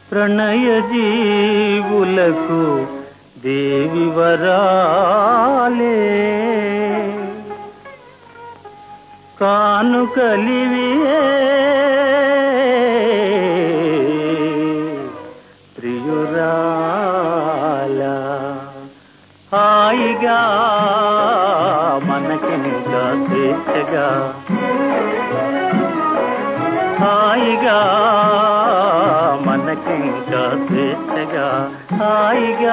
ప్రణయ జీవులకు దేవి వరాలే కానుకలివియే ప్రియురాల హాయిగా మనకింకా స్వేచ్ఛగా హాయిగా మనకింకా స్వేచ్ఛగా హాయిగా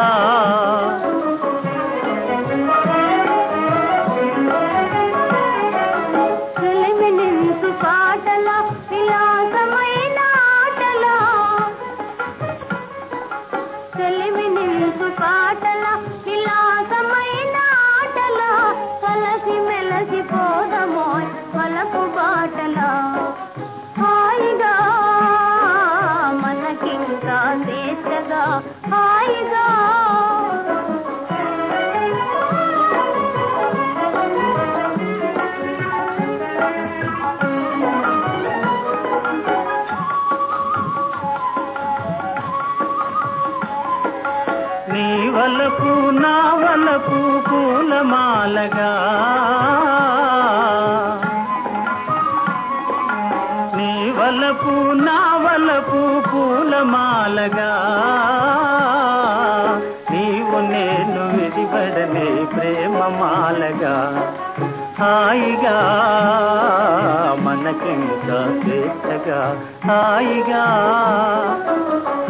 చెలిమినించు పాటల విలాసమైన ఆటల చెలిమినించు పాటల విలాసమైన ఆటల కలసి మెలసి పోదమోయ్ వలపు బాటల హాయిగా మనకింకా స్వేచ్ఛగా హాయిగా నీ వలపు నా వలపు పూలమాలగా నీ వలపు నా వలపు పూలమాలగా నీవు నేను విడిపడనే ప్రేమమాలగా హాయిగా మనకింకా స్వేచ్ఛగా హాయిగా